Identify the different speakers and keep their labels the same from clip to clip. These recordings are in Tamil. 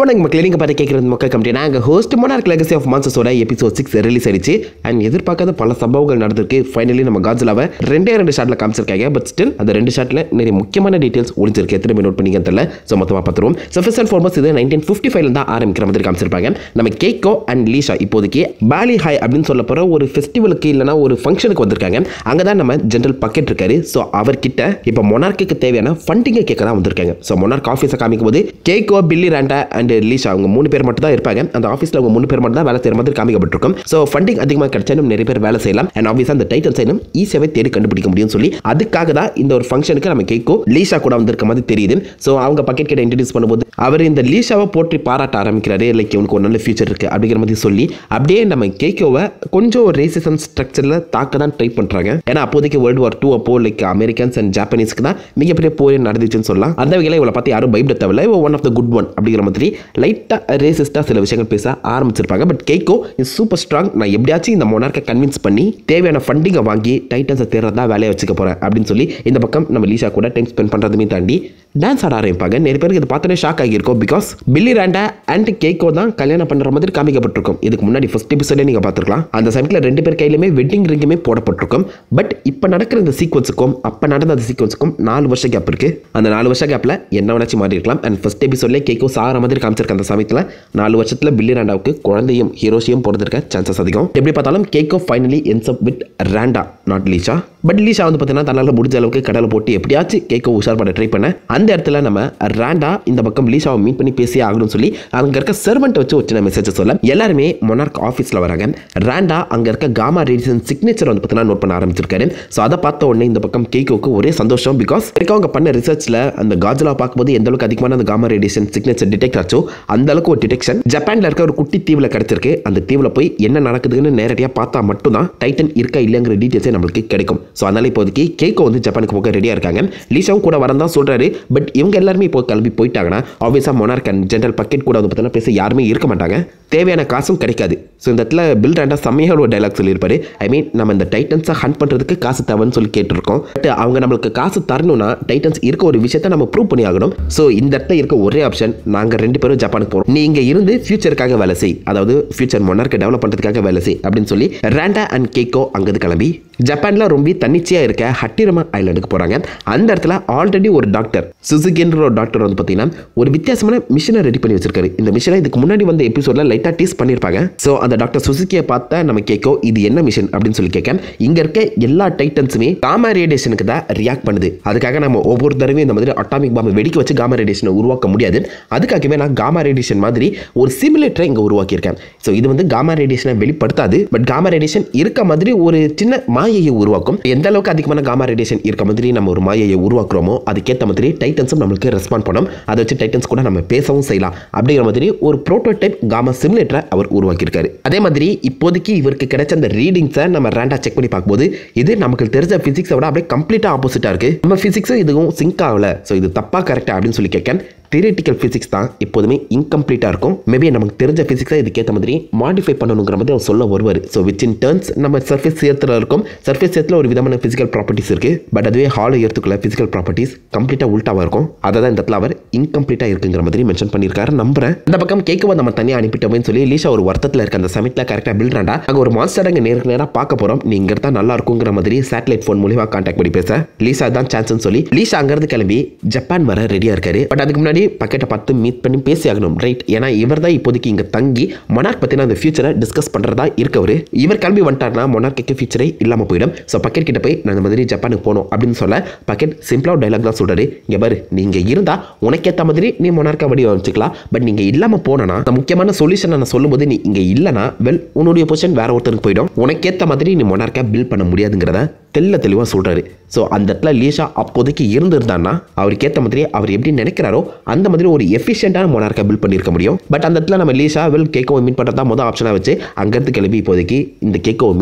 Speaker 1: வணக்கம் மக்களே நீங்கள் பார்த்து கேட்குறது மக்கள் கம்பெனி நாங்கள் ஹோஸ்ட் மோனார்க் லெகசி ஆஃப் மான்சஸோட எபிசோட் சிக்ஸ் ரிலீஸ் ஆயிடுச்சு அண்ட் எதிர்பார்க்காத பல சம்பவங்கள் நடந்திருக்கு ஃபைனலி நம்ம காஜ்லாவை ரெண்டே ரெண்டு ஷாட்டில் காமிச்சிருக்காங்க பட் ஸ்டில் அந்த ரெண்டு ஷாட்டில் நிறைய முக்கியமான டீட்டெயில்ஸ் ஒளிஞ்சிருக்கு எத்தனை பேர் நோட் பண்ணிங்கன்னு தெரியல ஸோ மொத்தமாக பார்த்துருவோம் ஸோ ஃபர்ஸ்ட் அண்ட் ஃபார்மஸ் இது நைன்டீன் ஃபிஃப்டி ஃபைவ்ல தான் ஆரம்பிக்கிற மாதிரி காமிச்சிருப்பாங்க நம்ம கேக்கோ அண்ட் லீஷா இப்போதைக்கு பாலி ஹாய் அப்படின்னு சொல்ல போகிற ஒரு ஃபெஸ்டிவலுக்கு இல்லைனா ஒரு ஃபங்க்ஷனுக்கு வந்திருக்காங்க அங்கே தான் நம்ம ஜென்ரல் பக்கெட் இருக்காரு ஸோ அவர்கிட்ட இப்போ மொனார்க்கு தேவையான ஃபண்டிங்கை கேட்க தான் வந்திருக்காங்க ஸோ மொனார்க் ஆஃபீஸை காமிக்கும் போது கேக்கோ பில்லி ரேண்டா அண்ட் லீஷா அவங்க மூணு பேர் மட்டும் தான் இருப்பாங்க அந்த ஆஃபீஸில் அவங்க மூணு பேர் மட்டும் தான் வேலை செய்கிற மாதிரி காமிக்கப்பட்டிருக்கும் ஸோ ஃபண்டிங் அதிகமாக கிடைச்சா இன்னும் நிறைய பேர் வேலை செய்யலாம் அண்ட் ஆஃபீஸாக அந்த டைட்டில் சைனும் ஈஸியாகவே தேடி கண்டுபிடிக்க முடியும்னு சொல்லி அதுக்காக தான் இந்த ஒரு ஃபங்க்ஷனுக்கு நம்ம கேக்கோ லீஷா கூட வந்திருக்க மாதிரி தெரியுது ஸோ அவங்க பக்கெட் கிட்ட இன்ட்ரடியூஸ் பண்ணும்போது அவர் இந்த லீஷாவை போற்றி பாராட்ட ஆரம்பிக்கிறாரு லைக் இவனுக்கு ஒரு நல்ல ஃபியூச்சர் இருக்குது அப்படிங்கிற மாதிரி சொல்லி அப்படியே நம்ம கேக்கோவை கொஞ்சம் ரேசிசம் ஸ்ட்ரக்சரில் தாக்க தான் ட்ரை பண்ணுறாங்க ஏன்னா அப்போதைக்கு வேர்ல்டு வார் டூ அப்போ லைக் அமெரிக்கன்ஸ் அண்ட் ஜாப்பனீஸ்க்கு தான் மிகப்பெரிய போர் நடந்துச்சுன்னு சொல்லலாம் அந்த வகையில் இவளை பார்த்து யாரும் பயப்பட தேவையில்ல இவ one of the good one அப்படிங்கிற மாதிரி லைட்டாக ரேசிஸ்டாக சில விஷயங்கள் பேச ஆரம்பிச்சிருப்பாங்க but Keiko is super strong நான் எப்படியாச்சும் இந்த மொனார்க்கை கன்வின்ஸ் பண்ணி தேவையான ஃபண்டிங்கை வாங்கி டைட்டன்ஸை தேர்றதா வேலையை வச்சுக்க போகிறேன் அப்படின்னு சொல்லி இந்த பக்கம் நம்ம லீஷா கூட டைம் ஸ்பெண்ட் பண்ணுறதுமே தாண்டி டான்ஸ் ஆட ஆரம்பிப்பாங்க நிறைய பேருக்கு இது பார்த்தோன்னே ஷாக் ஆகியிருக்கும் பிகாஸ் பில்லி ரேண்டா அண்ட் கேக்கோ தான் கல்யாணம் பண்ணுற மாதிரி காமிக்கப்பட்டிருக்கும் இதுக்கு முன்னாடி ஃபர்ஸ்ட் எபிசோடே நீங்கள் பார்த்துருக்கலாம் அந்த சமயத்தில் ரெண்டு பேர் கையிலுமே வெட்டிங் ரிங்குமே போடப்பட்டிருக்கும் பட் இப்போ நடக்கிற இந்த சீக்வன்ஸுக்கும் அப்போ நடந்த அந்த சீக்வன்ஸுக்கும் நாலு வருஷம் கேப் இருக்குது அந்த நாலு வருஷம் கேப்பில் என்ன வேணாச்சும் மாறி இருக்கலாம் அண்ட் ஃபர்ஸ்ட் எபிசோட்லேயே கேக்கோ சாகிற மாதிரி காமிச்சிருக்க அந்த சமயத்தில் நாலு வருஷத்தில் பில்லி ரேண்டாவுக்கு குழந்தையும் ஹீரோஷியும் பிறந்திருக்க சான்சஸ் அதிகம் எப்படி பார்த்தாலும் Keiko finally ends up with Randa not Lee Shaw but Lee Shaw வந்து பார்த்தீங்கன்னா தன்னால் முடிஞ்ச அளவுக்கு கடலை போட்டு எப்படியாச்சும் கேக்கோ உஷார் பண்ண ட்ரை பண்ண அந்த இடத்துல நம்ம ரேண்டா இந்த பக்கம் லீஷாவை மீட் பண்ணி பேசியே ஆகணும்னு சொல்லி அங்கே இருக்க சர்வெண்ட்டை வச்சு ஒரு சின்ன மெசேஜ் சொல்ல எல்லாருமே மொனார்க் ஆஃபீஸில் வராங்க ரேண்டா அங்கே இருக்க காமா ரேடிசன் சிக்னேச்சர் வந்து பார்த்தீங்கன்னா நோட் பண்ண ஆரம்பிச்சிருக்காரு ஸோ அதை பார்த்த உடனே இந்த பக்கம் கேக்கோக்கு ஒரே சந்தோஷம் பிகாஸ் இருக்க அவங்க பண்ண ரிசர்ச்சில் அந்த காஜலா பார்க்கும்போது எந்த அளவுக்கு அதிகமான அந்த காமா ரேடியேஷன் சிக்னேச்சர் டிடெக்ட் ஆச்சோ அந்த அளவுக்கு ஒரு டிடெக்ஷன் ஜப்பானில் இருக்க ஒரு குட்டி தீவில் கிடைச்சிருக்கு அந்த தீவில் போய் என்ன நடக்குதுன்னு நேரடியாக பார்த்தா மட்டும்தான் டைட்டன் இருக்கா இல்லைங்கிற டீட்டெயில்ஸே நம்மளுக்கு கிடைக்கும் ஸோ அதனால இப்போதைக்கு கேக்கோ வந்து ஜப்பானுக்கு போக ரெடியாக இருக்காங்க லீஷாவும் கூட வரதான் தான் சொல்கிறாரு பட் இவங்க எல்லாருமே இப்போ கிளம்பி போயிட்டாங்கன்னா ஆப்வியஸாக மொனார்க் அண்ட் ஜென்ரல் பக்கெட் கூட வந்து பார்த்தீங்கன்னா பேச யாருமே இருக்க மாட்டாங்க தேவையான காசும் கிடைக்காது ஸோ இந்த இடத்துல பில் ரேண்டா செம்மையாக ஒரு டைலாக் சொல்லியிருப்பாரு ஐ மீன் நம்ம இந்த டைட்டன்ஸை ஹண்ட் பண்ணுறதுக்கு காசு தேவைன்னு சொல்லி கேட்டிருக்கோம் பட் அவங்க நம்மளுக்கு காசு தரணும்னா டைட்டன்ஸ் இருக்க ஒரு விஷயத்த நம்ம ப்ரூவ் பண்ணி ஆகணும் ஸோ இந்த இடத்துல இருக்க ஒரே ஆப்ஷன் நாங்கள் ரெண்டு பேரும் ஜப்பானுக்கு போகிறோம் நீ இங்கே இருந்து ஃபியூச்சருக்காக வேலை செய் அதாவது ஃபியூச்சர் மொனார்க்கை டெவலப் பண்ணுறதுக்காக வேலை செய் அப்படின்னு சொல்லி ரேண்டா அண்ட் கேக்கோ அங்கேருந்து கிளம்பி ஜப்பானில் ரொம்ப தன்னிச்சையாக இருக்க ஹட்டிரமா ஐலாண்டுக்கு போகிறாங்க அந்த இடத்துல ஆல்ரெடி ஒரு டாக்டர் சுசுகின்ற ஒரு டாக்டர் வந்து பார்த்தீங்கன்னா ஒரு வித்தியாசமான மிஷினை ரெடி பண்ணி வச்சிருக்காரு இந்த மிஷினை இதுக்கு முன்னாடி வந்த எபிசோடில் லைட்டாக டீஸ் பண்ணியிருப்பாங்க ஸோ அந்த டாக்டர் சுசுக்கியை பார்த்தா நம்ம கேட்கோ இது என்ன மிஷின் அப்படின்னு சொல்லி கேட்க இங்கே இருக்க எல்லா டைட்டன்ஸுமே காமா ரேடியேஷனுக்கு தான் ரியாக்ட் பண்ணுது அதுக்காக நம்ம ஒவ்வொரு தடவையும் இந்த மாதிரி அட்டாமிக் பாம்பை வெடிக்க வச்சு காமா ரேடியேஷனை உருவாக்க முடியாது அதுக்காகவே நான் காமா ரேடியேஷன் மாதிரி ஒரு சிமுலேட்டரை இங்கே உருவாக்கியிருக்கேன் ஸோ இது வந்து காமா ரேடியேஷனை வெளிப்படுத்தாது பட் காமா ரேடியேஷன் இருக்க மாதிரி ஒரு சின்ன மாயையை உருவாக்கும் எந்த அளவுக்கு அதிகமான காமா ரேடியேஷன் இருக்க மாதிரி நம்ம ஒரு மாயையை உருவாக்குறோமோ அதுக்கேற்ற மாதிரி டைட்டன்ஸும் நம்மளுக்கு ரெஸ்பாண்ட் பண்ணும் அதை வச்சு டைட்டன்ஸ் கூட நம்ம பேசவும் செய்யலாம் அப்படிங்கிற மாதிரி ஒரு ப்ரோட்டோடைப் காமா சிமுலேட்டரை அவர் உருவாக்கியிருக்காரு அதே மாதிரி இப்போதைக்கு இவருக்கு கிடைச்ச அந்த ரீடிங்ஸை நம்ம ரேண்டா செக் பண்ணி பார்க்கும்போது இது நமக்கு தெரிஞ்ச ஃபிசிக்ஸை விட அப்படியே கம்ப்ளீட்டாக ஆப்போசிட்டாக இருக்குது நம்ம ஃபிசிக்ஸும் இதுவும் சிங்க் ஆகல ஸோ இது தப்பாக கரெக்டாக அப்படின்னு சொல்லி கேட்க தியரிட்டிக்கல் ஃபிசிக்ஸ் தான் எப்போதுமே இன்கம்ப்ளீட்டாக இருக்கும் மேபி நமக்கு தெரிஞ்ச ஃபிசிக்ஸை இதுக்கேற்ற மாதிரி மாடிஃபை பண்ணணுங்கிற மாதிரி அவர் சொல்ல வருவார் ஸோ விச் இன் டர்ன்ஸ் நம்ம சர்ஃபேஸ் சேர்த்துல இருக்கும் சர்ஃபேஸ் சேர்த்துல ஒரு விதமான ஃபிசிக்கல் ப்ராப்பர்ட்டிஸ் இருக்குது பட் அதுவே ஹாலோ ஏற்றுக்குள்ள ஃபிசிக்கல் ப்ராப்பர்ட்டிஸ் கம்ப்ளீட்டாக உல்ட்டாவாக இருக்கும் அதை தான் இந்த இடத்துல அவர் இன்கம்ப்ளீட்டாக இருக்குங்கிற மாதிரி மென்ஷன் பண்ணியிருக்காரு நம்புறேன் இந்த பக்கம் கேட்கவா நம்ம தனியாக அனுப்பிட்டோம்னு சொல்லி லீஷா ஒரு வருத்தத்தில் இருக்க அந்த சமயத்தில் கரெக்டாக பில்றாண்டா அங்கே ஒரு மாஸ்டர் அங்கே நேருக்கு நேராக பார்க்க போகிறோம் நீ இங்கே இருந்தால் நல்லா இருக்குங்கிற மாதிரி சேட்டலைட் ஃபோன் மூலியமாக கான்டாக்ட் பண்ணி பேச லீஷா தான் சான்ஸ்னு சொல்லி லீஷா அங்கேருந்து கிளம்பி ஜப்பான் வர ரெடியாக இருக்காரு பட் அதுக்கு முன்னாடி பக்கெட்டை பார்த்து மீட் பண்ணி பேசி ஆகணும் ரைட் ஏன்னா இவர் தான் இப்போதைக்கு இங்கே தங்கி மொனார்க் பற்றின அந்த ஃபியூச்சரை டிஸ்கஸ் பண்ணுறதா இருக்கவர் இவர் கிளம்பி வந்துட்டார்னா மொனார்க்கு ஃபியூச்சரே இல்லாமல் போயிடும் ஸோ பக்கெட் கிட்ட போய் நான் இந்த மாதிரி ஜப்பானுக்கு போகணும் அப்படின்னு சொல்ல பக்கெட் சிம்பிளாக டைலாக் தான் சொல்கிறாரு இங்கே பாரு நீங்கள் இருந்தால் உனக்கேற்ற மாதிரி நீ மொனார்க்கா வடிவமைச்சிக்கலாம் பட் நீங்கள் இல்லாமல் போனனா அந்த முக்கியமான சொல்யூஷன் நான் சொல்லும்போது நீ இங்கே இல்லைனா வெல் உன்னுடைய பொசிஷன் வேற ஒருத்தருக்கு போயிடும் உனக்கேற்ற மாதிரி நீ மொனார்க்கா பில்ட் பண்ண முடியாதுங்கிறத தெல்ல தெளிவாக சொல்கிறாரு ஸோ அந்த இடத்துல லீஷா அப்போதைக்கு இருந்திருந்தான்னா அவருக்கு ஏற்ற மாதிரி அவர் எப்படி நினைக்கிறாரோ அந்த மாதிரி ஒரு எஃபிஷியண்டான மொனார்க்கை பில்ட் பண்ணியிருக்க முடியும் பட் அந்த இடத்துல நம்ம லீஷா வில் கேக்கோவை மீட் பண்ணுறதா மொதல் ஆப்ஷனாக வச்சு அங்கேருந்து கிளம்பி இப்போதைக்கு இந்த கேக்கோவை மீட் பண்ண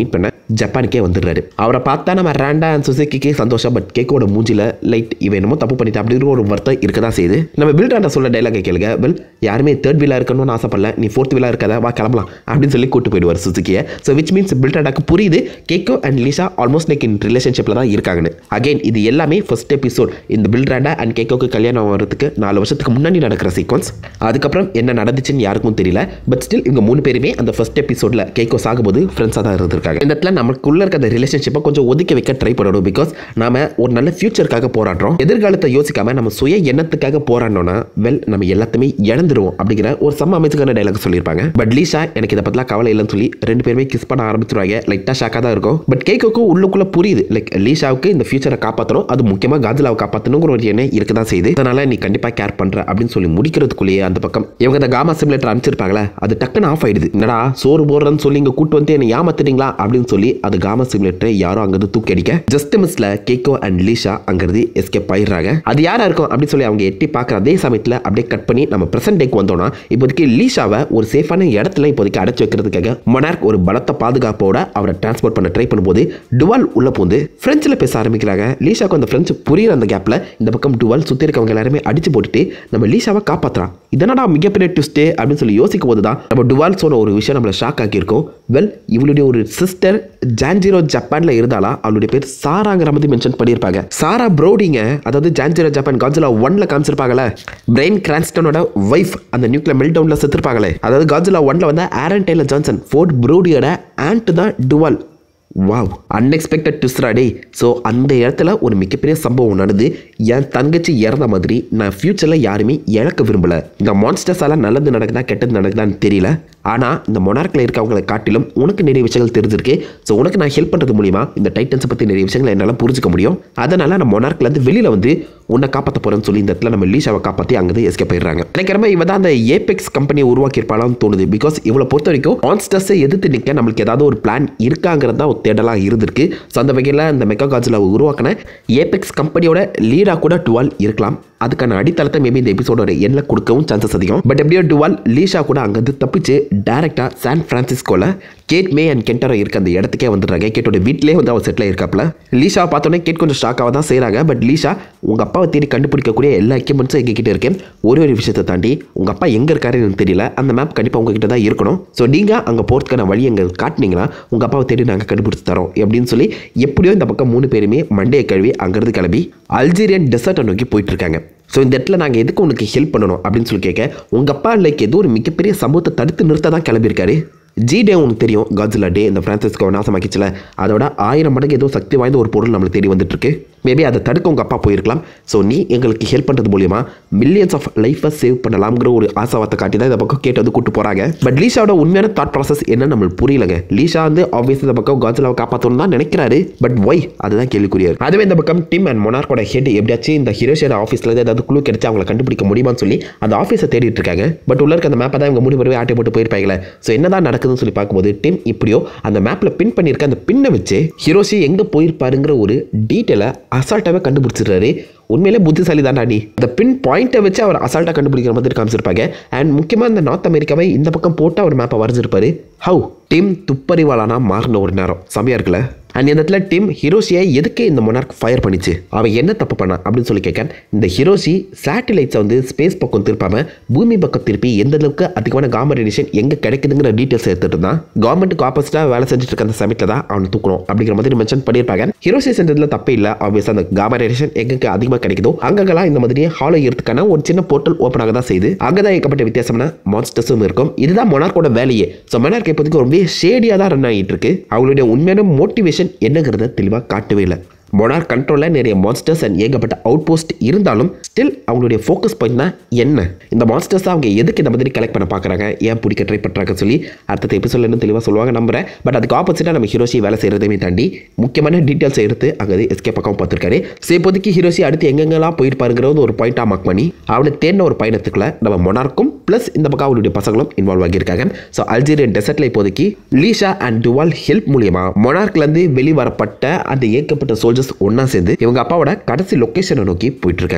Speaker 1: ஜப்பானுக்கே வந்துடுறாரு அவரை பார்த்தா நம்ம ரேண்டா அண்ட் சுசுக்கிக்கு சந்தோஷம் பட் கேக்கோட மூஞ்சில லைட் இவன் என்னமோ தப்பு பண்ணிட்டு அப்படிங்கிற ஒரு வருத்தம் இருக்க தான் செய்யுது நம்ம பில் ரேண்டா சொல்ல டைலாக கேளுங்க பில் யாருமே தேர்ட் வீலா இருக்கணும்னு ஆசைப்படல நீ ஃபோர்த் வீலா இருக்காத வா கிளம்பலாம் அப்படின்னு சொல்லி கூட்டு போயிடுவார் சுசுக்கியை ஸோ விச் மீன்ஸ் பில் ரேண்டாக்கு புரியுது Keiko and Lee Shaw almost like in ரிலேஷன்ஷிப்பில் தான் இருக்காங்கன்னு அகைன் இது எல்லாமே ஃபர்ஸ்ட் எபிசோட் இந்த பில் ரேண்டா அண்ட் கேக்கோக்கு கல்யாணம் வரதுக்கு நாலு வருஷத்துக்கு முன்னாடி நடக்கிற சீக்வன்ஸ் அதுக்கப்புறம் என்ன நடந்துச்சுன்னு யாருக்கும் தெரியல பட் ஸ்டில் இவங்க மூணு பேருமே அந்த ஃபர்ஸ்ட் எபிசோடில் கேக்கோ சாகும்போது ஃப்ரெண்ட்ஸாக தான் இருந்திருக்காங்க இந்த இடத்துல நமக்குள்ள இருக்க அந்த ரிலேஷன்ஷிப்பை கொஞ்சம் ஒதுக்கி வைக்க ட்ரை பண்ணணும் பிகாஸ் நாம ஒரு நல்ல ஃபியூச்சருக்காக போராடுறோம் எதிர்காலத்தை யோசிக்காம நம்ம சுய எண்ணத்துக்காக போராடணும்னா வெல் நம்ம எல்லாத்தையுமே இழந்துருவோம் அப்படிங்கிற ஒரு செம்ம அமைச்சுக்கான டைலாக் சொல்லியிருப்பாங்க பட் லீஷா எனக்கு இதை பற்றிலாம் கவலை இல்லைன்னு சொல்லி ரெண்டு பேருமே கிஸ் பண்ண ஆரம்பிச்சிருவாங்க லைட்டாக ஷாக்காக தான் இருக்கும் பட் கேக்கோக்கும் உள்ளுக்குள்ள புரியுது லைக் லீஷாவுக்கு இந்த ஃபியூச்சரை காப்பாற்றணும் அது முக்கியமாக காஜிலாவை காப்பாற்றணுங்கிற ஒரு எண்ணம் இருக்க தான் செய்யுது அதனால நீ கண்டிப்பாக கேர் பண்ற அப்படின்னு சொல்லி முடிக்கிறதுக்குள்ளேயே அந்த பக்கம் இவங்க இந்த காமா சிமுலேட்டர் அனுப்பிச்சிருப்பாங்களே அது டக்குன்னு ஆஃப் ஆயிடுது என்னடா சோறு போடுறேன்னு சொல்லி இங்கே கூட்டு வந்து என்னை ஏமாத்துறீங்களா அப்படின்னு சொல்லி அது காமா சிமுலேட்டரை யாரும் அங்கிருந்து தூக்கி அடிக்க ஜஸ்ட் மிஸ்ல கேக்கோ அண்ட் லீஷா அங்கிருந்து எஸ்கேப் ஆயிடுறாங்க அது யாரா இருக்கும் அப்படின்னு சொல்லி அவங்க எட்டி பார்க்குற அதே சமயத்தில் அப்படியே கட் பண்ணி நம்ம பிரசன்ட் டேக்கு வந்தோம்னா இப்போதைக்கு லீஷாவை ஒரு சேஃபான இடத்துல இப்போதைக்கு அடைச்சு வைக்கிறதுக்காக மொனார்க் ஒரு பலத்த பாதுகாப்போட அவரை டிரான்ஸ்போர்ட் பண்ண ட்ரை பண்ணும்போது டுவால் உள்ள பூந்து ஃப்ரெஞ்சில் பேச ஆரம்பிக்கிறாங்க லீஷாவுக்கு அந்த ஃப்ரெஞ்சு புரியுற அந்த கேப்பில் இந்த பக்கம் டுவால் சுற்றி இருக்கவங்க எல்லாருமே அடிச்சு போட்டுட்டு நம்ம லீஷாவை காப்பாற்றுறான் இதனடா மிகப்பெரிய ட்விஸ்ட்டு அப்படின்னு சொல்லி யோசிக்கும் போது தான் நம்ம டுவால் சொன்ன ஒரு விஷயம் நம்மளை ஷாக் ஆக்கியிருக்கோம் வெல் இவளுடைய ஒரு சிஸ்டர் ஜான்ஜிரோ ஜப்பான்ல இருந்தாலா அவளுடைய பேர் சாராங்கிற மாதிரி மென்ஷன் பண்ணியிருப்பாங்க சாரா ப்ரோடிங்க அதாவது ஜான்ஜிரோ ஜப்பான் காஜிலா ஒன்ல காமிச்சிருப்பாங்கல்ல பிரெயின் கிரான்ஸ்டனோட ஒய்ஃப் அந்த நியூக்ளியர் மெல்ட் டவுன்ல செத்துருப்பாங்களே அதாவது காஜிலா ஒன்ல வந்து ஆரன் டெய்லர் ஜான்சன் ஃபோர்ட் ப்ரோடியோட ஆண்ட் தான் டுவால் வாவ் அன்எக்ஸ்பெக்டட் ட்விஸ்டா டே ஸோ அந்த இடத்துல ஒரு மிகப்பெரிய சம்பவம் நடந்து என் தங்கச்சி இறந்த மாதிரி நான் ஃப்யூச்சரில் யாருமே இழக்க விரும்பல இந்த மான்ஸ்டர்ஸால நல்லது நடக்குதா கெட்டது நடக்குதான்னு தெரியல ஆனால் இந்த மொனார்க்கில் இருக்கவங்களை காட்டிலும் உனக்கு நிறைய விஷயங்கள் தெரிஞ்சிருக்கு ஸோ உனக்கு நான் ஹெல்ப் பண்ணுறது மூலிமா இந்த டைட்டன்ஸை பற்றி நிறைய விஷயங்களை என்னால் புரிஞ்சுக்க முடியும் அதனால் நான் மொனார்க்லேருந்து வெளியில் வந்து உன்னை காப்பாற்ற போகிறேன்னு சொல்லி இந்த இடத்துல நம்ம லீஷாவை காப்பாற்றி அங்கே எஸ்கே போயிடுறாங்க நினைக்கிறமே இவ தான் அந்த ஏபெக்ஸ் கம்பெனியை உருவாக்கியிருப்பாளான்னு தோணுது பிகாஸ் இவளை பொறுத்த வரைக்கும் மான்ஸ்டர்ஸை எதிர்த்து நிற்க நம்மளுக்கு ஏதாவது ஒரு பிளான் இருக்காங்கிறது தான் ஒரு தேடலாக இருந்திருக்கு ஸோ அந்த வகையில் அந்த மெக்கா காஜில் உருவாக்கின ஏபெக்ஸ் கம்பெனியோட லீடாக கூட டுவால் இருக்கலாம் அதுக்கான அடித்தளத்தை மேபி இந்த எபிசோடோட எண்ணில் கொடுக்கவும் சான்சஸ் அதிகம் பட் எப்படியோ டுவால் லீஷா கூட அங்கேருந்து தப்பிச்சு டேரெக்டாக சான் ஃப்ரான்சிஸ்கோவில் கேட் மே அண்ட் கென்டரோ இருக்க அந்த இடத்துக்கே வந்துடுறாங்க கேட்டோட வீட்டிலே வந்து அவர் செட்டில் இருக்காப்ல லீஷா பார்த்தோன்னே கேட் கொஞ்சம் ஷாக்காக தான் செய்கிறாங்க பட் லீஷா உங்கள் அப்பாவை தேடி கண்டுபிடிக்கக்கூடிய எல்லா எக்யூப்மெண்ட்ஸும் எங்ககிட்ட இருக்கேன் ஒரே ஒரு விஷயத்தை தாண்டி உங்கள் அப்பா எங்கே இருக்காருன்னு எனக்கு தெரியல அந்த மேப் கண்டிப்பாக உங்ககிட்ட தான் இருக்கணும் ஸோ நீங்கள் அங்கே போகிறதுக்கான வழி எங்கே காட்டினீங்கன்னா உங்கள் அப்பாவை தேடி நாங்கள் கண்டுபிடிச்சு தரோம் அப்படின்னு சொல்லி எப்படியோ இந்த பக்கம் மூணு பேருமே மண்டையை கழுவி அங்கேருந்து கிளம்பி அல்ஜீரியன் டெசர்ட்டை நோக்கி போயிட்டு இருக்காங்க ஸோ இந்த இடத்துல நாங்கள் எதுக்கு உனக்கு ஹெல்ப் பண்ணணும் அப்படின்னு சொல்லி கேட்க உங்கள் அப்பா லைக் ஏதோ ஒரு மிகப்பெரிய சம்பவத்தை தடுத்து நிறுத்த தான் கிளம்பியிருக்காரு ஜி டே உனக்கு தெரியும் காட்ஸிலா டே இந்த ஃப்ரான்சிஸ்கோ நாசமாக்கிச்சுல அதோட ஆயிரம் மடங்கு ஏதோ சக்தி வாய்ந்த ஒரு பொருள் நம்மளுக்கு தேடி வந்துட்டு இருக்கு மேபி அதை தடுக்க உங்கள் அப்பா போயிருக்கலாம் ஸோ நீ எங்களுக்கு ஹெல்ப் பண்ணுறது மூலியமா மில்லியன்ஸ் ஆஃப் லைஃபை சேவ் பண்ணலாம்ங்கிற ஒரு ஆசாவத்தை காட்டி தான் இந்த பக்கம் கேட்டு வந்து கூட்டு போகிறாங்க பட் லீஷாவோட உண்மையான தாட் ப்ராசஸ் என்ன நம்மளுக்கு புரியலங்க லீஷா வந்து ஆப்வியஸ் இந்த பக்கம் காட்ஸிலாவை காப்பாற்றணும் தான் நினைக்கிறாரு பட் ஒய் அதுதான் கேள்விக்குரியார் அதுவே இந்த பக்கம் டிம் அண்ட் மொனார்க்கோட ஹெட் எப்படியாச்சும் இந்த ஹிரோஷியோட ஆஃபீஸில் ஏதாவது குழு கிடைச்சு அவங்களை கண்டுபிடிக்க முடியுமான்னு சொல்லி அந்த ஆஃபீஸை தேடிட்டு இருக்காங்க பட் உள்ள இருக்க அந்த மேப்பை தான் இவங்க முடிவு பண்ணி ஆட்டை போட்டு போயிருப்பாங்களே ஸோ என்னதான் நடக்குதுன்னு சொல்லி பார்க்கும்போது டிம் இப்படியோ அந்த மேப்பில் பின் பண்ணியிருக்க அந்த பின்னை வச்சு ஹிரோஷி எங்கே போயிருப்பாருங்கிற ஒரு டீட்டெயிலை அசால்ட்டாகவே கண்டுபிடிச்சிடுறாரு உண்மையிலே புத்திசாலி தான்டா நீ அந்த பின் பாயிண்ட்டை வச்சு அவர் அசால்ட்டாக கண்டுபிடிக்கிற மாதிரி காமிச்சிருப்பாங்க அண்ட் முக்கியமாக இந்த நார்த் அமெரிக்காவை இந்த பக்கம் போட்டு அவர் மேப்பை வரைஞ்சிருப்பாரு ஹவு டீம் துப்பறிவாளானா மாறின ஒரு நேரம் செமையா இருக்குல்ல அண்ட் இந்த இடத்துல டீம் ஹிரோஷியை எதுக்கு இந்த மொனார்க் ஃபயர் பண்ணிச்சு அவன் என்ன தப்பு பண்ணா அப்படின்னு சொல்லி கேட்க இந்த ஹிரோஷி சேட்டலைட்ஸை வந்து ஸ்பேஸ் பக்கம் திருப்பாம பூமி பக்கம் திருப்பி எந்த அளவுக்கு அதிகமான காம ரேடியேஷன் எங்கே கிடைக்குதுங்கிற டீட்டெயில்ஸ் எடுத்துட்டு இருந்தான் கவர்மெண்ட்டுக்கு ஆப்போசிட்டாக வேலை செஞ்சுட்டு இருக்க அந்த சமயத்தில் தான் அவனை தூக்கணும் அப்படிங்கிற மாதிரி மென்ஷன் பண்ணியிருப்பாங்க ஹிரோஷி சென்றதுல தப்பே இல்லை ஆப்வியஸாக அந்த காம ரேடியேஷன் எங்கே அதிகமாக கிடைக்குதோ அங்கெல்லாம் இந்த மாதிரி ஹாலோ இருக்கிறதுக்கான ஒரு சின்ன போர்ட்டல் ஓப்பன் ஆக தான் செய்யுது அங்கே தான் ஏகப்பட்ட வித்தியாசமான மான்ஸ்டர்ஸும் இருக்கும் இதுதான் மொனார்க்கோட வேலையே ஸோ மொனார்க் இப்போதைக்கு ரொம்ப ஷேடியாக தான் ரன் ஆகிட்டு இருக்கு அவங்களுடைய உண்மையான மோட்டிவேஷன் என்னங்கிறத தெளிவாக காட்டவே இல்லை மொனார் கண்ட்ரோலில் நிறைய மான்ஸ்டர்ஸ் அண்ட் ஏகப்பட்ட அவுட் போஸ்ட் இருந்தாலும் ஸ்டில் அவங்களுடைய ஃபோக்கஸ் பாயிண்ட் தான் என்ன இந்த மான்ஸ்டர்ஸ் அவங்க எதுக்கு இந்த மாதிரி கலெக்ட் பண்ண பார்க்குறாங்க ஏன் பிடிக்க ட்ரை பண்ணுறாங்கன்னு சொல்லி அடுத்த எபிசோட்ல இன்னும் தெளிவாக சொல்லுவாங்க நம்புறேன் பட் அதுக்கு ஆப்போசிட்டாக நம்ம ஹீரோசி வேலை செய்கிறதையுமே தாண்டி முக்கியமான டீட்டெயில்ஸ் எடுத்து அங்கே எஸ்கே பக்கம் பார்த்துருக்காரு ஸோ இப்போதைக்கு ஹீரோசி அடுத்து எங்கெங்கெல்லாம் போயிருப்பாருங்கிறது ஒரு பாயிண்டாக மார்க் பண்ணி அவனை தேடின ஒரு பயணத்துக்குள்ள நம்ம மொனார்க்கும் ப்ளஸ் இந்த பக்கம் அவருடைய பசங்களும் இன்வால்வ் ஆகியிருக்காங்க ஸோ அல்ஜீரியன் டெசர்ட்ல இப்போதைக்கு லீஷா அண்ட் டுவால் ஹெல்ப் மூலியமா மொனார்க்லேருந்து வெளிவரப்பட்ட அந்த ஏற்கப்பட்ட சோல்ஜர்ஸ் ஒன்றா சேர்ந்து இவங்க அப்பாவோட கடைசி லொக்கேஷனை நோக்கி போயிட்டு இருக்காங்க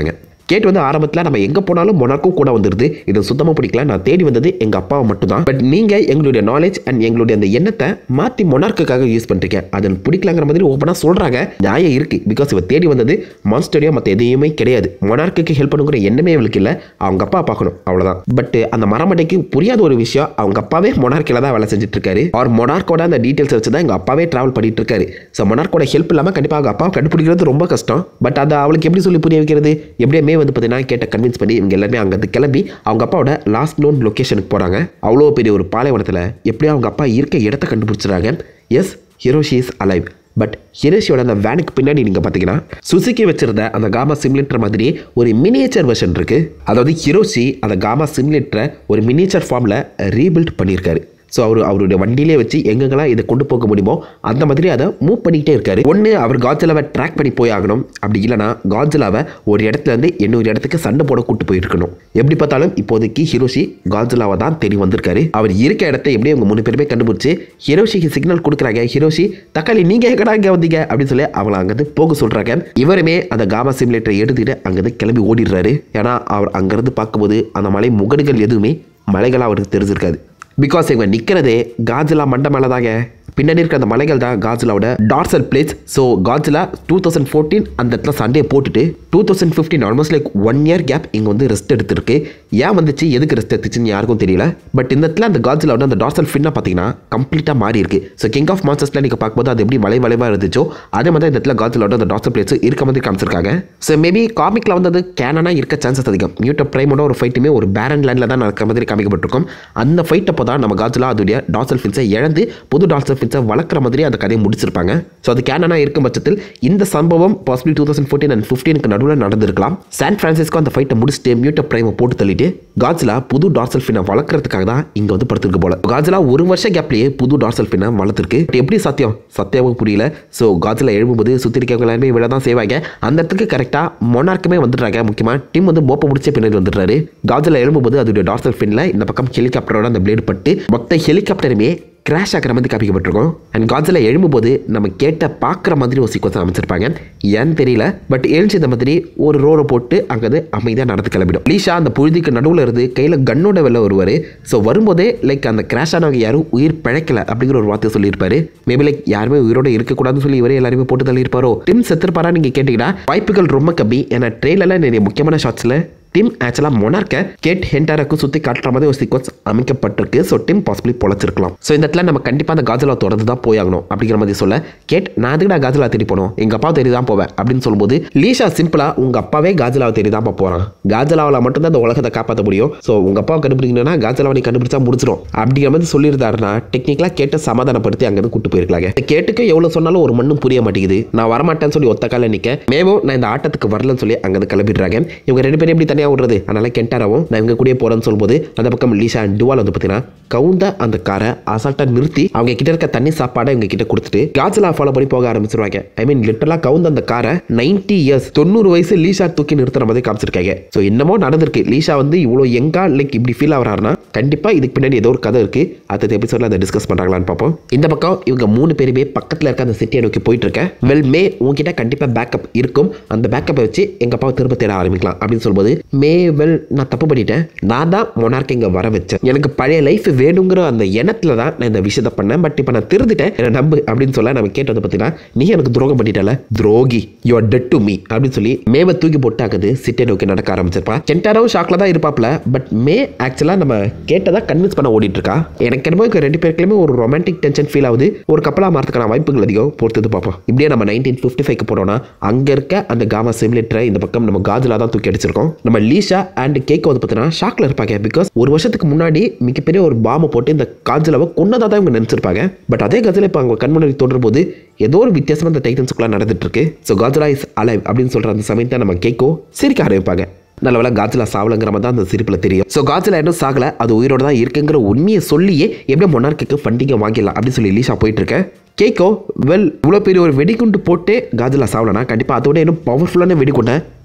Speaker 1: கேட் வந்து ஆரம்பத்தில் நம்ம எங்கே போனாலும் மொனார்க்கும் கூட வந்துருது இது சுத்தமாக பிடிக்கல நான் தேடி வந்தது எங்கள் அப்பாவை மட்டும்தான் பட் நீங்கள் எங்களுடைய நாலேஜ் அண்ட் எங்களுடைய அந்த எண்ணத்தை மாற்றி மொனார்க்குக்காக யூஸ் பண்ணுறீங்க அது பிடிக்கலங்கிற மாதிரி ஓப்பனாக சொல்கிறாங்க நியாயம் இருக்குது பிகாஸ் இவ தேடி வந்தது மான்ஸ்டரியோ மற்ற எதையுமே கிடையாது மொனார்க்குக்கு ஹெல்ப் பண்ணுங்கிற எண்ணமே இவளுக்கு இல்லை அவங்க அப்பா பார்க்கணும் அவ்வளோதான் பட் அந்த மரமட்டைக்கு புரியாத ஒரு விஷயம் அவங்க அப்பாவே மொனார்க்கில் தான் வேலை செஞ்சுட்டு இருக்காரு அவர் மொனார்க்கோட அந்த டீட்டெயில்ஸ் வச்சு தான் எங்கள் அப்பாவே ட்ராவல் பண்ணிட்டு இருக்காரு ஸோ மொனார்க்கோட ஹெல்ப் இல்லாமல் கண்டிப்பாக அவங்க அப்பாவை கண்டுபிடிக்கிறது ரொம்ப கஷ்டம் பட் அதை அவளுக்கு எப்படி சொல்லி புரிய வைக்கிறது எப்படியுமே வந்து பார்த்தீங்கன்னா கேட்ட கன்வின்ஸ் பண்ணி இவங்க எல்லாருமே அங்கேருந்து கிளம்பி அவங்க அப்பாவோட லாஸ்ட் நோன் லொக்கேஷனுக்கு போகிறாங்க அவ்வளோ பெரிய ஒரு பாலைவனத்தில் எப்படியும் அவங்க அப்பா இருக்க இடத்த கண்டுபிடிச்சிடுறாங்க yes Hiroshi is alive but ஹிரோஷியோட அந்த வேனுக்கு பின்னாடி நீங்கள் பார்த்தீங்கன்னா சுசுக்கி வச்சிருந்த அந்த காமா சிமுலேட்டர் மாதிரி ஒரு மினியேச்சர் வெர்ஷன் இருக்குது அதாவது ஹிரோஷி அந்த காமா சிமுலேட்டரை ஒரு மினியேச்சர் ஃபார்மில் ரீபில்ட் பண்ணியிருக்காரு ஸோ அவர் அவருடைய வண்டியிலே வச்சு எங்கெங்கெல்லாம் இதை கொண்டு போக முடியுமோ அந்த மாதிரி அதை மூவ் பண்ணிக்கிட்டே இருக்காரு ஒன்று அவர் காஜலாவை ட்ராக் பண்ணி போய் ஆகணும் அப்படி இல்லைனா காஜலாவை ஒரு இடத்துல இருந்து இன்னொரு இடத்துக்கு சண்டை போட கூட்டு போயிருக்கணும் எப்படி பார்த்தாலும் இப்போதைக்கு ஹிரோஷி காஜலாவை தான் தேடி வந்திருக்காரு அவர் இருக்க இடத்த எப்படி அவங்க மூணு பேருமே கண்டுபிடிச்சு ஹிரோஷிக்கு சிக்னல் கொடுக்குறாங்க ஹிரோஷி தக்காளி நீங்கள் எங்கடா இங்கே வந்தீங்க அப்படின்னு சொல்லி அவளை அங்கேருந்து போக சொல்கிறாங்க இவருமே அந்த காமா சிமுலேட்டரை எடுத்துக்கிட்டு அங்கேருந்து கிளம்பி ஓடிடுறாரு ஏன்னா அவர் அங்கேருந்து பார்க்கும்போது அந்த மலை முகடுகள் எதுவுமே மலைகளாக அவருக்கு தெரிஞ்சிருக்காது பிகாஸ் இவங்க நிற்கிறதே காஜிலா மண்டை மேலே தாங்க பின்னாடி இருக்கிற அந்த மலைகள் தான் காஜிலாவோட dorsal plates so Godzilla two thousand fourteen அந்த இடத்துல சண்டே போட்டுட்டு two thousand fifteen almost like one year gap இங்கே வந்து ரெஸ்ட் எடுத்திருக்கு ஏன் வந்துச்சு எதுக்கு ரெஸ்ட் எடுத்துச்சுன்னு யாருக்கும் தெரியல பட் இந்த இடத்துல அந்த காஜிலாவோட அந்த டார்சல் ஃபின்னா பார்த்தீங்கன்னா கம்ப்ளீட்டாக மாறி இருக்கு ஸோ கிங் ஆஃப் மான்சஸ்ல நீங்கள் பார்க்கும்போது அது எப்படி வளை வளைவாக இருந்துச்சோ அதே மாதிரி இந்த இடத்துல காஜிலாவோட அந்த டார்சல் பிளேஸ் இருக்க மாதிரி காமிச்சிருக்காங்க ஸோ மேபி காமிக்கில் வந்து அது கேனனாக இருக்க சான்சஸ் அதிகம் மியூட்ட பிரைமோட ஒரு ஃபைட்டுமே ஒரு பேரன் லேண்டில் தான் நடக்கிற மாதிரி காமிக்கப்பட்டிருக்கும் அந்த ஃபைட் அப்போ தான் நம்ம காஜிலா அதோடைய டார்சல் ஃபின்ஸை இழந்து புது டார்சல் ஃபின்ஸை வளர்க்குற மாதிரி அந்த கதையை முடிச்சிருப்பாங்க ஸோ அது கேனனாக இருக்கும் பட்சத்தில் இந்த சம்பவம் possible two thousand fourteen and ஃபிஃப்டீனுக்கு நடுவில் நடந்திருக்கலாம் சான் ஃப்ரான்சிஸ்கோ அந்த ஃபைட்டை முடிச்சுட்டு மியூட்ட பிரைமை போட்டு தள்ளிட்டு காஜிலா புது டார்சல் ஃபினை வளர்க்குறதுக்காக தான் இங்கே வந்து படுத்திருக்கு போல காஜிலா ஒரு வருஷம் கேப்லேயே புது டார்சல் ஃபினை வளர்த்துருக்கு But எப்படி சாத்தியம் சத்தியமும் புரியல ஸோ காஜிலா எழும்பும்போது சுற்றி இருக்கவங்க எல்லாருமே விழ தான் செய்வாங்க அந்த இடத்துக்கு கரெக்டாக மொனார்க்குமே வந்துடுறாங்க முக்கியமாக டீம் வந்து மோப்ப முடிச்ச பின்னாடி வந்துடுறாரு காஜிலா எழும்பும்போது அதோடைய டார்சல் ஃபின்ல இந்த பக்கம் ஹெலிகாப்டரோட அந்த பிளேடு பட்டு மொத்த ஹெலிகாப்டருமே கிராஷ் ஆகிற மாதிரி காப்பிக்கப்பட்டிருக்கும் அண்ட் காஜில் எழும்பும்போது நம்ம கேட்ட பார்க்குற மாதிரி ஒரு சீக்வன்ஸ் அமைச்சிருப்பாங்க ஏன்னு தெரியல பட் எழுச்சி இந்த மாதிரி ஒரு ரோடை போட்டு அங்கே அமைதியாக நடந்து கிளம்பிடும் லீஷா அந்த புழுதிக்கு நடுவில் இருந்து கையில் கன்னோட வெளில வருவார் ஸோ வரும்போதே லைக் அந்த கிராஷ் ஆனவங்க யாரும் உயிர் பிழைக்கல அப்படிங்கிற ஒரு வார்த்தை சொல்லியிருப்பாரு மேபி லைக் யாருமே உயிரோட இருக்கக்கூடாதுன்னு சொல்லி இவரே எல்லாருமே போட்டு தள்ளியிருப்பாரோ டிம் செத்துருப்பாரா நீங்கள் கேட்டிங்கன்னா வாய்ப்புகள் ரொம்ப கம்மி ஏன்னா ட்ரெயிலெல்லாம் நிறைய முக்கியமான ஷாட்ஸில் டிம் ஆக்சுவலாக மொனார்க்கை கேட் ஹென்டாராக்கும் சுற்றி காட்டுற மாதிரி ஒரு சீக்வன்ஸ் அமைக்கப்பட்டிருக்கு ஸோ டிம் பாசிபிளி பொழைச்சிருக்கலாம் ஸோ இந்த இடத்துல நம்ம கண்டிப்பாக அந்த காஜலா தொடர்ந்து தான் போயாகணும் அப்படிங்கிற மாதிரி சொல்ல கேட் நான் அதுக்கு நான் காஜலா தேடி போனோம் எங்கள் அப்பா தேடி தான் போவேன் அப்படின்னு சொல்லும்போது லீஷா சிம்பிளாக உங்கள் அப்பாவே காஜலாவை தேடி தான் போகிறான் காஜலாவில் மட்டும்தான் இந்த உலகத்தை காப்பாற்ற முடியும் ஸோ உங்கள் அப்பாவை கண்டுபிடிக்கணும்னா காஜலாவை நீ கண்டுபிடிச்சா முடிச்சிடும் அப்படிங்கிற மாதிரி சொல்லியிருந்தாருன்னா டெக்னிக்கலாக கேட்டை சமாதானப்படுத்தி அங்கேருந்து கூட்டு போயிருக்கலாங்க இந்த கேட்டுக்கு எவ்வளோ சொன்னாலும் ஒரு மண்ணும் புரிய மாட்டேங்குது நான் வரமாட்டேன்னு சொல்லி ஒத்த கால நிற்க மேமோ நான் இந்த ஆட்டத்துக்கு வரலன்னு சொல்லி அங்கேருந்து கிளம்பிடுறாங்க இவங்க ரெண்டு பேரும் எப்படி தனியாக விடுறது அதனால கென்டாராவும் நான் இவங்க கூடயே போகிறேன்னு சொல்லும்போது அந்த பக்கம் லீஷா அண்ட் டுவால் வந்து பார்த்தீங்கன்னா கவுந்த அந்த காரை அசால்ட்டாக நிறுத்தி அவங்க கிட்ட இருக்க தண்ணி சாப்பாடை இவங்க கிட்ட கொடுத்துட்டு காஜலா ஃபாலோ பண்ணி போக ஆரம்பிச்சிருவாங்க ஐ மீன் லிட்டரலாக கவுந்த அந்த காரை நைன்டி இயர்ஸ் தொண்ணூறு வயசு லீஷா தூக்கி நிறுத்துற மாதிரி காமிச்சிருக்காங்க ஸோ என்னமோ நடந்திருக்கு லீஷா வந்து இவ்வளோ எங்கா லைக் இப்படி ஃபீல் ஆகிறாருன்னா கண்டிப்பாக இதுக்கு பின்னாடி ஏதோ ஒரு கதை இருக்குது அடுத்த எபிசோடில் அதை டிஸ்கஸ் பண்ணுறாங்களான்னு பார்ப்போம் இந்த பக்கம் இவங்க மூணு பேருமே பக்கத்தில் இருக்க அந்த சிட்டியை நோக்கி போயிட்டு இருக்கேன் வெல் மே உங்ககிட்ட கண்டிப்பாக பேக்கப் இருக்கும் அந்த பேக்கப்பை வச்சு எங்கள் அப்பாவை திரும்ப தேட ஆரம்பிக்கலாம் அப்படின்னு சொல்லும்போது மே வெல் நான் தப்பு பண்ணிட்டேன் நான் தான் மொனார்க்கு இங்கே வர வச்சேன் எனக்கு பழைய லைஃப் வேணுங்கிற அந்த எண்ணத்தில் தான் நான் இந்த விஷயத்தை பண்ணேன் பட் இப்போ நான் திருந்துட்டேன் என்னை நம்பு அப்படின்னு சொல்ல நம்ம கேட்டது பார்த்தீங்கன்னா நீ எனக்கு துரோகம் பண்ணிட்டல துரோகி you are dead to me அப்படின்னு சொல்லி மேவை தூக்கி போட்டு ஆகுது சிட்டியை நோக்கி நடக்க ஆரம்பிச்சிருப்பா சென்டாராவும் ஷாக்கில் தான் இருப்பாப்ல பட் மே ஆக்சுவலாக நம்ம கேட்டதா கன்வின்ஸ் பண்ண ஓடிட்டு இருக்கா எனக்கு என்னமோ இங்க ரெண்டு பேருக்குமே ஒரு ரொமான்டிக் டென்ஷன் ஃபீல் ஆகுது ஒரு கப்பலாக மாறதுக்கான வாய்ப்புகள் அதிகம் பொறுத்தது பார்ப்போம் இப்படியே நம்ம நைன்டீன் ஃபிஃப்டி ஃபைவ்க்கு போனோம்னா அங்கே இருக்க அந்த காமா சிமுலேட்டரை இந்த பக்கம் நம்ம காஜிலா தான் தூக்கி அடிச்சிருக்கோம் நம்ம லீஷா அண்ட் கேக் வந்து பார்த்தீங்கன்னா ஷாக்ல இருப்பாங்க பிகாஸ் ஒரு வருஷத்துக்கு முன்னாடி மிகப்பெரிய ஒரு பாம்பை போட்டு இந்த காஜிலாவை கொன்னதாக தான் இவங்க நினைச்சிருப்பாங்க பட் அதே காஜில் இப்போ அவங்க கண்முன்னாடி தோன்றும் போது ஏதோ ஒரு வித்தியாசமா இந்த டைட்டன்ஸுக்குள்ள நடந்துட்டு இருக்கு ஸோ காஜிலா இஸ் அலைவ் அப்படின்னு சொல்ற அந்த சமயத்தை நம்ம கேக்கோ சிரிக்க ஆரம்பிப்பாங்க நல்ல வேலை காஜிலா சாவலங்கிற மாதிரி தான் அந்த சிரிப்பில் தெரியும் ஸோ காஜிலா இன்னும் சாகல அது உயிரோட தான் இருக்குங்கிற உண்மையை சொல்லியே எப்படியோ மொனார்க்கு ஃபண்டிங்கை வாங்கிடலாம் அப்படின்னு சொல்லி லீஷா போயிட்டு இருக்கேன் கேக்கோ வெல் இவ்வளோ பெரிய ஒரு வெடிகுண்டு போட்டு காஜிலா சாவலனா கண்டிப்பாக அதோட இன்னும் பவர்ஃபுல்லான வெடிகுண்டை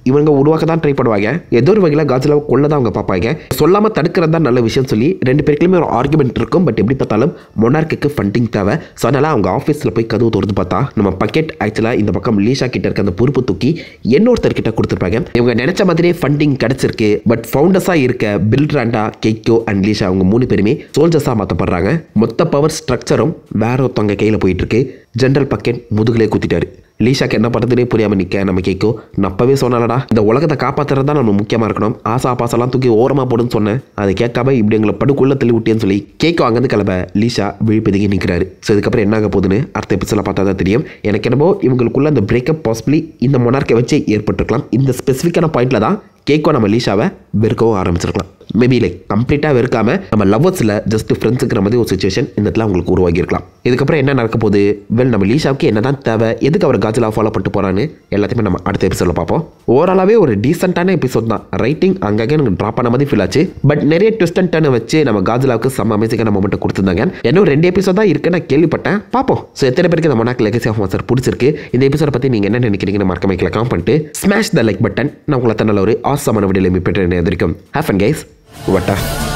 Speaker 1: இவங்க உருவாக்க தான் ட்ரை பண்ணுவாங்க ஏதோ ஒரு வகையில் காஜிலாவை கொல்ல தான் அவங்க பார்ப்பாங்க சொல்லாமல் தடுக்கிறது தான் நல்ல விஷயம் சொல்லி ரெண்டு பேருக்குமே ஒரு ஆர்குமெண்ட் இருக்கும் பட் எப்படி பார்த்தாலும் மொனார்க்குக்கு ஃபண்டிங் தேவை ஸோ அதனால் அவங்க ஆஃபீஸில் போய் கதவு திறந்து பார்த்தா நம்ம பக்கெட் ஆக்சுவலாக இந்த பக்கம் லீஷா கிட்ட இருக்க அந்த பொறுப்பு தூக்கி இன்னொருத்தர் கிட்ட கொடுத்துருப்பாங்க இவங்க நினைச்ச மாதிரியே ஃபண்டிங் கிடைச்சிருக்கு பட் ஃபவுண்டர்ஸாக இருக்க பில்ட்ராண்டா கெய்கோ அண்ட் லீஷா அவங்க மூணு பேருமே சோல்ஜர்ஸாக மாற்றப்படுறாங்க மொத்த பவர் ஸ்ட்ரக்சரும் வேற ஒருத்தவங்க கையில் போயிட்டு இருக்கு ஜென்ரல் பக்கெட் முதுகுலே குத்திட்டாரு லீஷாக்கு என்ன பண்ணுறதுனே புரியாமல் நிற்க நம்ம கேட்கோ நான் அப்பவே சொன்னாலடா இந்த உலகத்தை காப்பாற்றுறது தான் நம்ம முக்கியமாக இருக்கணும் ஆசா பாசெல்லாம் தூக்கி ஓரமாக போடுன்னு சொன்னேன் அதை கேட்காம இப்படி எங்களை படுக்குள்ள தள்ளி விட்டேன்னு சொல்லி கேக்கோ அங்கேருந்து கிளம்ப லீஷா விழிப்பதுக்கி நிற்கிறாரு ஸோ இதுக்கப்புறம் என்ன ஆக போகுதுன்னு அடுத்த எபிசோடில் பார்த்தா தான் தெரியும் எனக்கு என்னமோ இவங்களுக்குள்ள அந்த பிரேக்கப் பாசிபிளி இந்த மொனார்க்கை வச்சு ஏற்பட்டிருக்கலாம் இந்த ஸ்பெசிஃபிக்கான பாயிண்ட்ல தான் கேக்கோ நம்ம லீஷாவை வெறுக்கவும் ஆரம்பிச்சிருக்கலாம் மேபி லைக் கம்ப்ளீட்டாக வெறுக்காம நம்ம லவ்வர்ஸில் ஜஸ்ட் ஃப்ரெண்ட்ஸுங்கிற மாதிரி ஒரு சுச்சுவேஷன் இந்த இடத்துல உங்களுக்கு உருவாகி இருக்கலாம் இதுக்கப்புறம் என்ன நடக்க போகுது வெல் நம்ம லீஷாவுக்கு என்ன தான் தேவை எதுக்கு அவர் காஜலா ஃபாலோ பண்ணிட்டு போகிறான்னு எல்லாத்தையுமே நம்ம அடுத்த எபிசோடில் பார்ப்போம் ஓவராலாகவே ஒரு டீசெண்டான எபிசோட் தான் ரைட்டிங் அங்கங்கே எனக்கு ட்ராப் பண்ண மாதிரி ஃபீல் ஆச்சு பட் நிறைய ட்விஸ்ட் அண்ட் டர்னை வச்சு நம்ம காஜலாவுக்கு செம்ம அமேசிங்கான மொமெண்ட் கொடுத்துருந்தாங்க இன்னும் ரெண்டு எபிசோட் தான் இருக்குன்னு நான் கேள்விப்பட்டேன் பார்ப்போம் ஸோ எத்தனை பேருக்கு இந்த மொனாக் லெகசி ஆஃப் மாஸ்டர் பிடிச்சிருக்கு இந்த எபிசோட பற்றி நீங்கள் என்ன நினைக்கிறீங்கன்னு மறக்க வைக்கல காம் பண்ணிட்டு ஸ்மாஷ் த லைக் பட்டன் நான் உங்களை நல்ல ஒரு ஆசமான வீடியோவில் மீட் பண்ணுறேன் எதிர்க்கும் ஹேஃப் அண்ட் கைஸ் வட்டா